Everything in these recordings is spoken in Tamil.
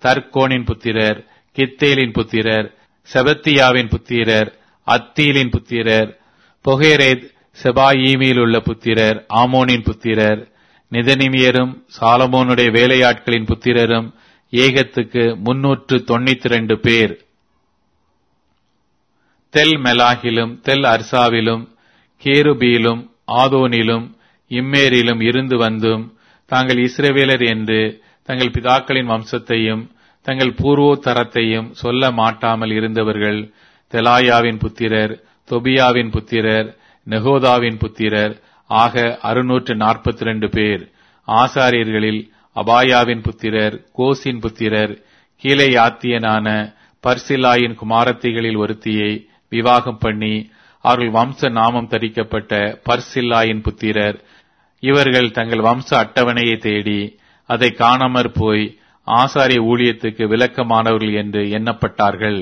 தர்கோனின் புத்திரர் கித்தேலின் புத்திரர் செபத்தியாவின் புத்திரர் அத்தீலின் புத்திரர் பொகேரேத் செபாயீமியில் உள்ள புத்திரர் ஆமோனின் புத்திரர் நிதனிமியரும் சாலமோனுடைய வேலையாட்களின் புத்திரரும் ஏகத்துக்கு முன்னூற்று தொண்ணூத்தி ரெண்டு பேர் தெல் மெலாகிலும் தெல் அர்சாவிலும் கேருபீலும் ஆதோனிலும் இம்மேரிலும் இருந்து வந்தும் தாங்கள் இஸ்ரவேலர் என்று தங்கள் பிதாக்களின் வம்சத்தையும் தங்கள் பூர்வோத்தரத்தையும் சொல்ல மாட்டாமல் இருந்தவர்கள் தெலாயாவின் புத்திரர் தொபியாவின் புத்திரர் நெகோதாவின் புத்திரர் ஆக அறுநூற்று நாற்பத்தி ரெண்டு பேர் ஆசாரியர்களில் அபாயாவின் புத்திரர் கோசின் புத்திரர் கீழே யாத்தியனான பர்சிலாயின் குமாரத்திகளில் ஒருத்தியை விவாகம் பண்ணி அவர்கள் வம்ச நாமம் தரிக்கப்பட்ட பர்சில்லாயின் புத்திரர் இவர்கள் தங்கள் வம்ச அட்டவணையை தேடி அதை காணாமற் போய் ஆசாரிய ஊழியத்துக்கு விளக்கமானவர்கள் என்று எண்ணப்பட்டார்கள்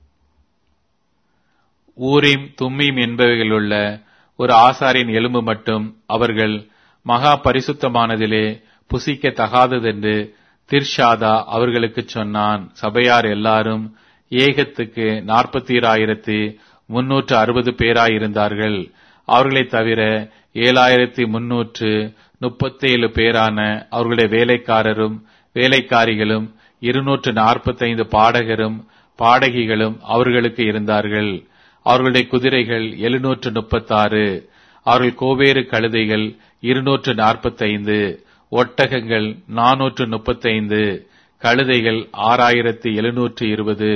ஊரீம் தும்மீம் என்பவைகளுள்ள ஒரு ஆசாரின் எலும்பு மட்டும் அவர்கள் மகா பரிசுத்தமானதிலே புசிக்க தகாததென்று திர்ஷாதா அவர்களுக்கு சொன்னான் சபையார் எல்லாரும் ஏகத்துக்கு நாற்பத்தி ஆயிரத்தி முன்னூற்று அறுபது பேராயிருந்தார்கள் அவர்களைத் தவிர ஏழாயிரத்தி முன்னூற்று முப்பத்தேழு பேரான அவர்களுடைய வேலைக்காரரும் வேலைக்காரிகளும் இருநூற்று நாற்பத்தைந்து பாடகரும் பாடகிகளும் அவர்களுக்கு இருந்தார்கள் அவர்களுடைய குதிரைகள் எழுநூற்று முப்பத்தாறு அவர்கள் கோவேறு கழுதைகள் இருநூற்று நாற்பத்தைந்து ஒட்டகங்கள் நானூற்று முப்பத்தைந்து கழுதைகள் ஆறாயிரத்தி எழுநூற்று இருபது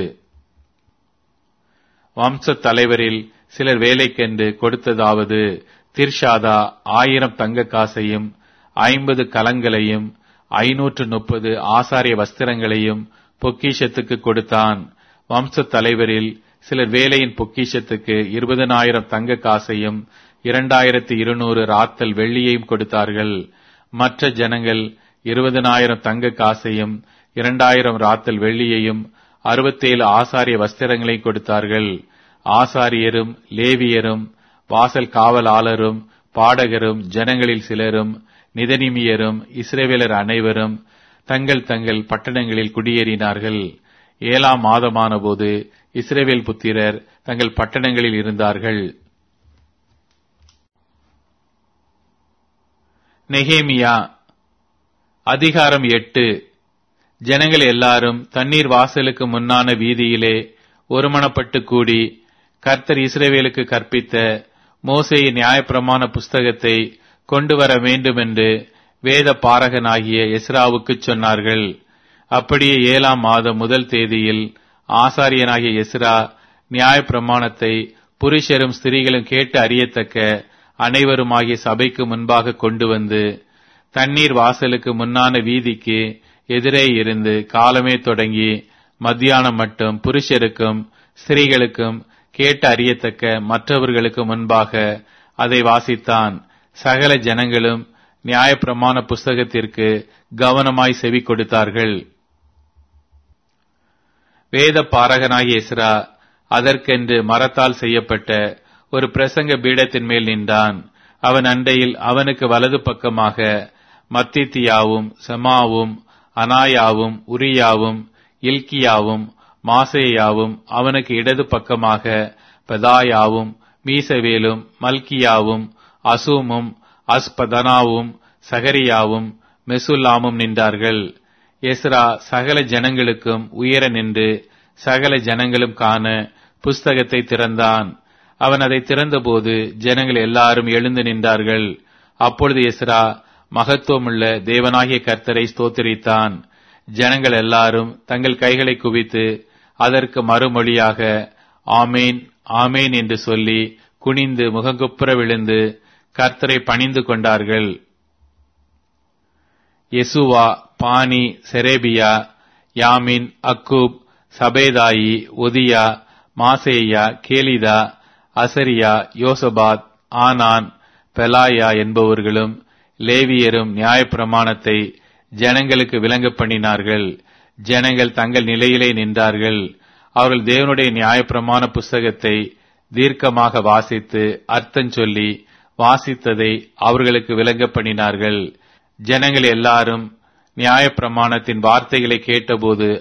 வம்ச தலைவரில் சிலர் வேலைக்கென்று கொடுத்ததாவது திர்ஷாதா ஆயிரம் தங்க காசையும் ஐம்பது கலங்களையும் ஐநூற்று முப்பது ஆசாரிய வஸ்திரங்களையும் பொக்கிஷத்துக்கு கொடுத்தான் வம்ச தலைவரில் சிலர் வேலையின் பொக்கிஷத்துக்கு இருபதனாயிரம் தங்க காசையும் இரண்டாயிரத்தி இருநூறு ராத்தல் வெள்ளியையும் கொடுத்தார்கள் மற்ற ஜனங்கள் இருபதனாயிரம் தங்க காசையும் இரண்டாயிரம் ராத்தல் வெள்ளியையும் அறுபத்தேழு ஆசாரிய வஸ்திரங்களை கொடுத்தார்கள் ஆசாரியரும் லேவியரும் வாசல் காவலாளரும் பாடகரும் ஜனங்களில் சிலரும் நிதனிமியரும் இஸ்ரேவேலர் அனைவரும் தங்கள் தங்கள் பட்டணங்களில் குடியேறினார்கள் ஏழாம் மாதமான போது இஸ்ரேவேல் புத்திரர் தங்கள் பட்டணங்களில் இருந்தார்கள் நெகேமியா அதிகாரம் எட்டு ஜனங்கள் எல்லாரும் தண்ணீர் வாசலுக்கு முன்னான வீதியிலே ஒருமனப்பட்டு கூடி கர்த்தர் இஸ்ரேவேலுக்கு கற்பித்த மோசேயின் நியாயப்பிரமாண புஸ்தகத்தை கொண்டு வர வேண்டுமென்று வேத பாரகனாகிய எஸ்ராவுக்கு சொன்னார்கள் அப்படியே ஏழாம் மாதம் முதல் தேதியில் ஆசாரியனாகிய எஸ்ரா நியாயப்பிரமாணத்தை புருஷரும் ஸ்திரீகளும் கேட்டு அறியத்தக்க அனைவருமாகிய சபைக்கு முன்பாக கொண்டு வந்து தண்ணீர் வாசலுக்கு முன்னான வீதிக்கு எதிரே இருந்து காலமே தொடங்கி மத்தியானம் மட்டும் புருஷருக்கும் ஸ்திரீகளுக்கும் கேட்டு அறியத்தக்க மற்றவர்களுக்கு முன்பாக அதை வாசித்தான் சகல ஜனங்களும் நியாயப்பிரமாண புஸ்தகத்திற்கு கவனமாய் செவி கொடுத்தார்கள் வேத பாரகனாகிய இஸ்ரா அதற்கென்று மரத்தால் செய்யப்பட்ட ஒரு பிரசங்க பீடத்தின் மேல் நின்றான் அவன் அண்டையில் அவனுக்கு வலது பக்கமாக மத்தித்தியாவும் செமாவும் அனாயாவும் உரியாவும் இல்கியாவும் மாசேயாவும் அவனுக்கு இடது பக்கமாக பெதாயாவும் மீசவேலும் மல்கியாவும் அசூமும் அஸ்பதனாவும் சகரியாவும் மெசுல்லாமும் நின்றார்கள் எஸ்ரா சகல ஜனங்களுக்கும் உயர நின்று சகல ஜனங்களும் காண புஸ்தகத்தை திறந்தான் அவன் அதை திறந்தபோது ஜனங்கள் எல்லாரும் எழுந்து நின்றார்கள் அப்பொழுது எஸ்ரா மகத்துவமுள்ள தேவனாகிய கர்த்தரை ஸ்தோத்திரித்தான் ஜனங்கள் எல்லாரும் தங்கள் கைகளை குவித்து அதற்கு மறுமொழியாக ஆமேன் ஆமேன் என்று சொல்லி குனிந்து முகங்குப்புற விழுந்து கர்த்தரை பணிந்து கொண்டார்கள் யெசுவா பானி செரேபியா யாமின் அக்கூப் சபேதாயி ஒதியா மாசேயா கேலிதா அசரியா யோசபாத் ஆனான் பெலாயா என்பவர்களும் லேவியரும் நியாயப்பிரமாணத்தை ஜனங்களுக்கு விளங்க பண்ணினார்கள் ஜனங்கள் தங்கள் நிலையிலே நின்றார்கள் அவர்கள் தேவனுடைய நியாயப்பிரமாண புஸ்தகத்தை தீர்க்கமாக வாசித்து அர்த்தம் சொல்லி வாசித்ததை அவர்களுக்கு விளங்க பண்ணினார்கள் ஜனங்கள் எல்லாரும் நியாயப்பிரமாணத்தின் வார்த்தைகளை கேட்டபோது